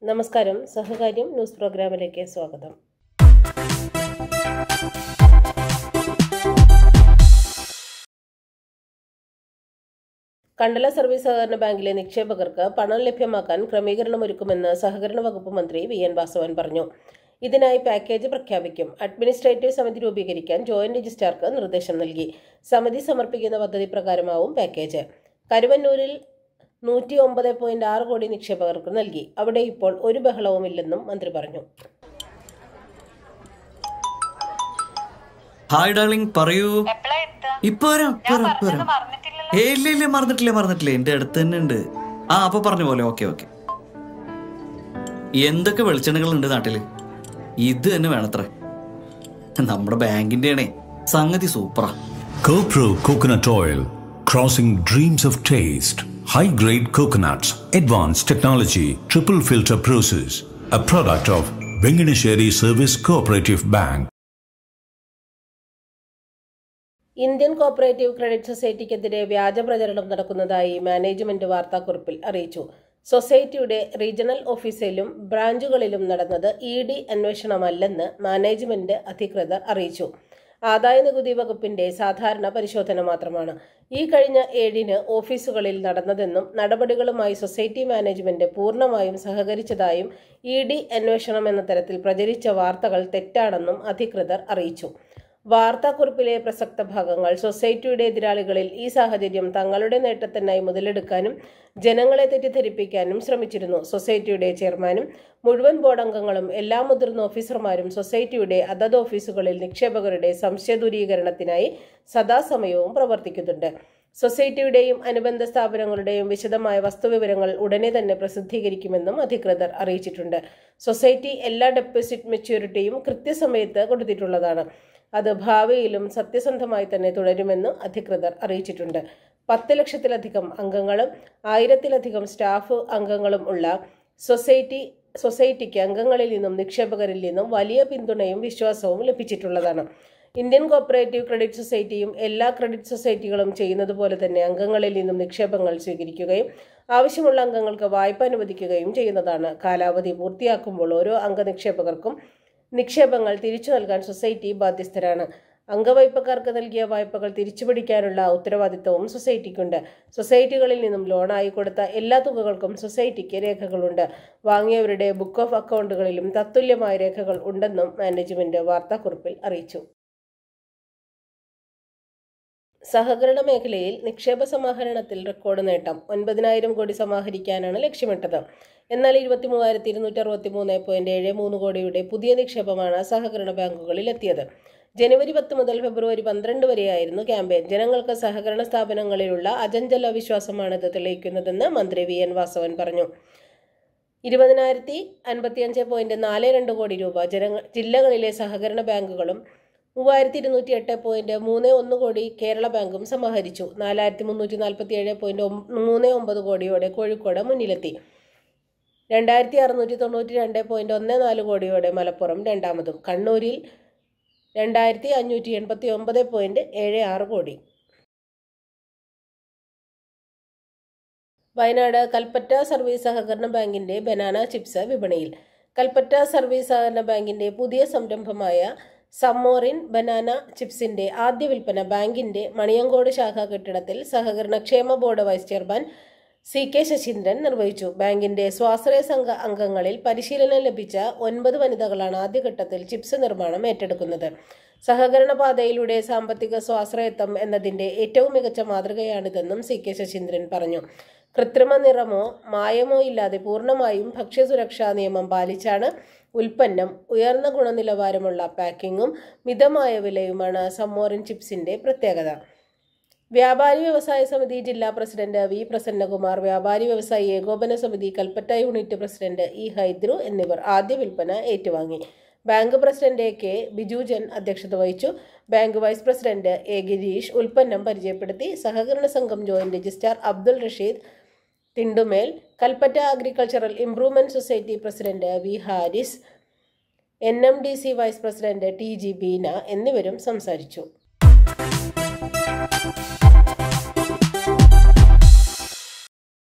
നമസ്കാരം സഹകാര്യം ന്യൂസ് പ്രോഗ്രാമിലേക്ക് സ്വാഗതം കണ്ടല സർവീസ് സഹകരണ ബാങ്കിലെ നിക്ഷേപകർക്ക് പണം ലഭ്യമാക്കാൻ ക്രമീകരണമൊരുക്കുമെന്ന് സഹകരണ വകുപ്പ് മന്ത്രി വി എൻ വാസവൻ പറഞ്ഞു ഇതിനായി പാക്കേജ് പ്രഖ്യാപിക്കും അഡ്മിനിസ്ട്രേറ്റീവ് സമിതി രൂപീകരിക്കാൻ ജോയിന്റ് രജിസ്ട്രാർക്ക് നിർദ്ദേശം നൽകി സമിതി സമർപ്പിക്കുന്ന പദ്ധതി പ്രകാരമാവും പാക്കേജ് കരുവന്നൂരിൽ നൂറ്റി ഒമ്പത് പോയിന്റ് ആറ് കോടി നിക്ഷേപകർക്ക് നൽകി അവിടെ ഇപ്പോൾ ഒരു ബഹളവുമില്ലെന്നും മന്ത്രി പറഞ്ഞു ഹായ് ഡാർലിംഗ് പറയൂ എപ്പളാ എത്തുക? ഇപ്പൊ വരാം ഇപ്പൊ വരാം ഇപ്പൊ പറഞ്ഞത് വരാം മറന്നിട്ടില്ലല്ലോ ഏ ഇല്ല ഇല്ല മറന്നിട്ടില്ല മറന്നിട്ടില്ല എന്റെ അടുത്ത് തന്നെ ഉണ്ട് ആ അപ്പൊ പറഞ്ഞ പോലെ ഓക്കെ ഓക്കെ എന്തൊക്കെ വെളിച്ചെണ്ണകൾ ഉണ്ട് നാട്ടില് ഇത് തന്നെ വേണത്രേ നമ്മുടെ ബാങ്കിന്റെ ആണേ സംഗതി സൂപ്പറാ CoPro Coconut Oil, crossing dreams of taste. High grade coconuts, advanced technology, triple filter process. A product of Venganesheri Service Cooperative Bank. Indian cooperative credit സൊസൈറ്റിക്കെതിരെ വ്യാജ പ്രചരണം നടക്കുന്നതായി മാനേജ്മെന്റ് വാർത്താക്കുറിപ്പിൽ അറിയിച്ചു സൊസൈറ്റിയുടെ റീജിയണൽ ഓഫീസിലും ബ്രാഞ്ചുകളിലും നടന്നത് ഇ ഡി അന്വേഷണമല്ലെന്ന് മാനേജ്മെന്റ് അധികൃതർ അറിയിച്ചു ആദായ നികുതി വകുപ്പിന്റെ സാധാരണ പരിശോധന മാത്രമാണ് ഈ കഴിഞ്ഞ ഏഴിന് ഓഫീസുകളിൽ നടന്നതെന്നും നടപടികളുമായി സൊസൈറ്റി മാനേജ്മെന്റ് പൂർണ്ണമായും സഹകരിച്ചതായും ഇ ഡി അന്വേഷണം എന്ന തരത്തിൽ പ്രചരിച്ച വാർത്തകൾ തെറ്റാണെന്നും അധികൃതർ അറിയിച്ചു വാർത്താക്കുറിപ്പിലെ പ്രസക്ത ഭാഗങ്ങൾ സൊസൈറ്റിയുടെ എതിരാളികളിൽ ഈ സാഹചര്യം തങ്ങളുടെ നേട്ടത്തിനായി മുതലെടുക്കാനും ജനങ്ങളെ തെറ്റിദ്ധരിപ്പിക്കാനും ശ്രമിച്ചിരുന്നു സൊസൈറ്റിയുടെ ചെയർമാനും മുഴുവൻ ബോർഡ് അംഗങ്ങളും എല്ലാ മുതിർന്ന ഓഫീസർമാരും സൊസൈറ്റിയുടെ അതത് ഓഫീസുകളിൽ നിക്ഷേപകരുടെ സംശയദൂരീകരണത്തിനായി സദാസമയവും പ്രവർത്തിക്കുന്നുണ്ട് സൊസൈറ്റിയുടെയും അനുബന്ധ സ്ഥാപനങ്ങളുടെയും വിശദമായ വസ്തുവിവരങ്ങൾ ഉടനെ തന്നെ പ്രസിദ്ധീകരിക്കുമെന്നും അധികൃതർ അറിയിച്ചിട്ടുണ്ട് സൊസൈറ്റി എല്ലാ ഡെപ്പോസിറ്റ് മെച്യൂരിറ്റിയും കൃത്യസമയത്ത് കൊടുത്തിട്ടുള്ളതാണ് അത് ഭാവിയിലും സത്യസന്ധമായി തന്നെ തുടരുമെന്നും അധികൃതർ അറിയിച്ചിട്ടുണ്ട് പത്ത് ലക്ഷത്തിലധികം അംഗങ്ങളും ആയിരത്തിലധികം സ്റ്റാഫ് അംഗങ്ങളും ഉള്ള സൊസൈറ്റി സൊസൈറ്റിക്ക് അംഗങ്ങളിൽ നിന്നും നിക്ഷേപകരിൽ നിന്നും വലിയ പിന്തുണയും വിശ്വാസവും ലഭിച്ചിട്ടുള്ളതാണ് ഇന്ത്യൻ കോപ്പറേറ്റീവ് ക്രെഡിറ്റ് സൊസൈറ്റിയും എല്ലാ ക്രെഡിറ്റ് സൊസൈറ്റികളും ചെയ്യുന്നത് പോലെ തന്നെ അംഗങ്ങളിൽ നിന്നും നിക്ഷേപങ്ങൾ സ്വീകരിക്കുകയും ആവശ്യമുള്ള അംഗങ്ങൾക്ക് വായ്പ അനുവദിക്കുകയും ചെയ്യുന്നതാണ് കാലാവധി പൂർത്തിയാക്കുമ്പോൾ ഓരോ അംഗ നിക്ഷേപകർക്കും നിക്ഷേപങ്ങൾ തിരിച്ചു നൽകാൻ സൊസൈറ്റി ബാധ്യസ്ഥരാണ് അംഗവായ്പക്കാർക്ക് നൽകിയ വായ്പകൾ തിരിച്ചുപിടിക്കാനുള്ള ഉത്തരവാദിത്തവും സൊസൈറ്റിക്കുണ്ട് സൊസൈറ്റികളിൽ നിന്നും ലോണായി കൊടുത്ത എല്ലാ തുകകൾക്കും സൊസൈറ്റിക്ക് രേഖകളുണ്ട് വാങ്ങിയവരുടെ ബുക്ക് ഓഫ് അക്കൗണ്ടുകളിലും തത്തുല്യമായ രേഖകൾ ഉണ്ടെന്നും മാനേജ്മെന്റ് വാർത്താക്കുറിപ്പിൽ അറിയിച്ചു സഹകരണ മേഖലയിൽ നിക്ഷേപ സമാഹരണത്തിൽ റെക്കോർഡ് നേട്ടം ഒൻപതിനായിരം കോടി സമാഹരിക്കാനാണ് ലക്ഷ്യമിട്ടത് എന്നാൽ ഇരുപത്തി മൂവായിരത്തി ഇരുന്നൂറ്റി അറുപത്തി മൂന്ന് പോയിന്റ് ഏഴ് മൂന്ന് കോടിയുടെ പുതിയ നിക്ഷേപമാണ് സഹകരണ ബാങ്കുകളിൽ എത്തിയത് ജനുവരി പത്ത് മുതൽ ഫെബ്രുവരി പന്ത്രണ്ട് വരെയായിരുന്നു ക്യാമ്പയിൻ ജനങ്ങൾക്ക് സഹകരണ സ്ഥാപനങ്ങളിലുള്ള അജഞ്ചല വിശ്വാസമാണിത് തെളിയിക്കുന്നതെന്ന് മന്ത്രി വി എൻ വാസവൻ പറഞ്ഞു ഇരുപതിനായിരത്തി അൻപത്തിയഞ്ച് പോയിന്റ് നാല് രണ്ട് കോടി രൂപ ജനങ്ങൾ ജില്ലകളിലെ സഹകരണ ബാങ്കുകളും മൂവായിരത്തി ഇരുന്നൂറ്റി എട്ട് പോയിന്റ് മൂന്ന് ഒന്ന് കോടി കേരള ബാങ്കും സമാഹരിച്ചു നാലായിരത്തി മുന്നൂറ്റി നാൽപ്പത്തി ഏഴ് പോയിന്റ് മൂന്ന് ഒമ്പത് കോടിയോടെ കോഴിക്കോട് മുന്നിലെത്തി രണ്ടായിരത്തി അറുന്നൂറ്റി തൊണ്ണൂറ്റി രണ്ട് പോയിന്റ് ഒന്ന് നാല് കോടിയോടെ മലപ്പുറം രണ്ടാമതും കണ്ണൂരിൽ രണ്ടായിരത്തി അഞ്ഞൂറ്റി എൺപത്തി ഒമ്പത് പോയിന്റ് ഏഴ് ആറ് കോടി വയനാട് കൽപ്പറ്റ സർവീസ് സഹകരണ ബാങ്കിന്റെ ബനാന ചിപ്സ് വിപണിയിൽ കൽപ്പറ്റ സർവീസ് സഹകരണ ബാങ്കിന്റെ പുതിയ സംരംഭമായ സമ്മോറിൻ ബനാന ചിപ്സിന്റെ ആദ്യ വിൽപ്പന ബാങ്കിന്റെ മണിയങ്കോട് ശാഖാ കെട്ടിടത്തിൽ സഹകരണ ക്ഷേമ board vice chairman C K Saseendran നിർവഹിച്ചു ബാങ്കിന്റെ സ്വാശ്രയ സംഘ അംഗങ്ങളിൽ പരിശീലനം ലഭിച്ച ഒൻപത് വനിതകളാണ് ആദ്യഘട്ടത്തിൽ ചിപ്സ് നിർമ്മാണം ഏറ്റെടുക്കുന്നത് സഹകരണ പാതയിലൂടെ സാമ്പത്തിക സ്വാശ്രയത്വം എന്നതിന്റെ ഏറ്റവും മികച്ച മാതൃകയാണിതെന്നും സി കെ ശശീന്ദ്രൻ പറഞ്ഞു കൃത്രിമ നിറമോ മായമോ ഇല്ലാതെ പൂർണ്ണമായും ഭക്ഷ്യസുരക്ഷാ നിയമം പാലിച്ചാണ് ഉൽപ്പന്നം ഉയർന്ന ഗുണനിലവാരമുള്ള പാക്കിങ്ങും മിതമായ വിലയുമാണ് സമ്മോറിൻ ചിപ്സിന്റെ പ്രത്യേകത വ്യാപാരി വ്യവസായ സമിതി ജില്ലാ പ്രസിഡന്റ് വി പ്രസന്നകുമാർ വ്യാപാരി വ്യവസായി ഏകോപന സമിതി Kalpetta unit president E Hydru എന്നിവർ ആദ്യ വിൽപ്പന ഏറ്റുവാങ്ങി bank president A K Bijujan അധ്യക്ഷത വഹിച്ചു bank vice president A Girish ഉൽപ്പന്നം പരിചയപ്പെടുത്തി സഹകരണ സംഘം joint registrar Abdul Rasheed Thindumel Kalpetta agricultural improvement society president V Haris N M D C vice president T G Beena എന്നിവരും സംസാരിച്ചു